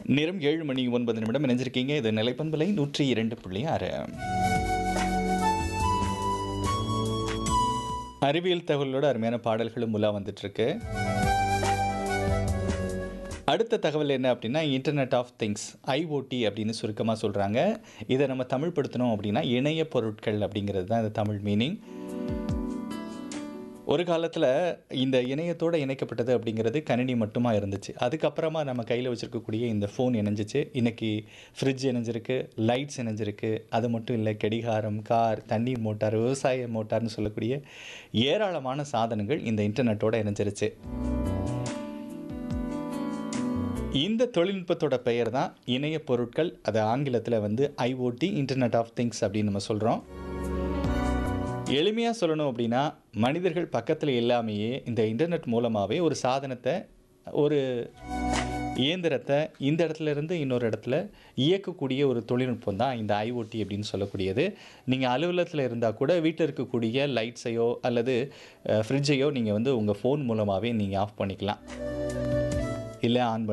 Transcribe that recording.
நேரம் ஏழு மணி ஒன்பது நிமிடம் இணைஞ்சிருக்கீங்க இது நிலைப்பண்பலை நூற்றி இரண்டு புள்ளி ஆறு அறிவியல் தகவலோட அருமையான பாடல்களும் உலா வந்துட்டுருக்கு அடுத்த தகவல் என்ன அப்படின்னா இன்டர்நெட் ஆஃப் திங்ஸ் ஐஓடி அப்படின்னு சுருக்கமாக சொல்கிறாங்க இதை நம்ம தமிழ் படுத்தணும் அப்படின்னா இணைய பொருட்கள் அப்படிங்கிறது தான் இந்த தமிழ் மீனிங் ஒரு காலத்தில் இந்த இணையத்தோடு இணைக்கப்பட்டது அப்படிங்கிறது கணினி மட்டுமா இருந்துச்சு அதுக்கப்புறமா நம்ம கையில் வச்சுருக்கக்கூடிய இந்த ஃபோன் இணைஞ்சிச்சு இன்றைக்கி ஃப்ரிட்ஜ் இணைஞ்சிருக்கு லைட்ஸ் இணைஞ்சிருக்கு அது மட்டும் இல்லை கடிகாரம் கார் தண்ணீர் மோட்டார் விவசாய மோட்டார்னு சொல்லக்கூடிய ஏராளமான சாதனங்கள் இந்த இன்டர்நெட்டோட இணைஞ்சிருச்சு இந்த தொழில்நுட்பத்தோட பெயர் தான் இணைய பொருட்கள் அது ஆங்கிலத்தில் வந்து ஐஓடி இன்டர்நெட் ஆஃப் திங்ஸ் அப்படின்னு நம்ம சொல்கிறோம் எளிமையாக சொல்லணும் அப்படின்னா மனிதர்கள் பக்கத்தில் இல்லாமையே இந்த இன்டர்நெட் மூலமாகவே ஒரு சாதனத்தை ஒரு இயந்திரத்தை இந்த இடத்துல இருந்து இன்னொரு இடத்துல இயக்கக்கூடிய ஒரு தொழில்நுட்பம் தான் இந்த ஐஓடி அப்படின்னு சொல்லக்கூடியது நீங்கள் அலுவலகத்தில் இருந்தால் கூட வீட்டில் இருக்கக்கூடிய லைட்ஸையோ அல்லது ஃப்ரிட்ஜையோ நீங்கள் வந்து உங்கள் ஃபோன் மூலமாகவே நீங்கள் ஆஃப் பண்ணிக்கலாம் இல்லை ஆன் பண்ணி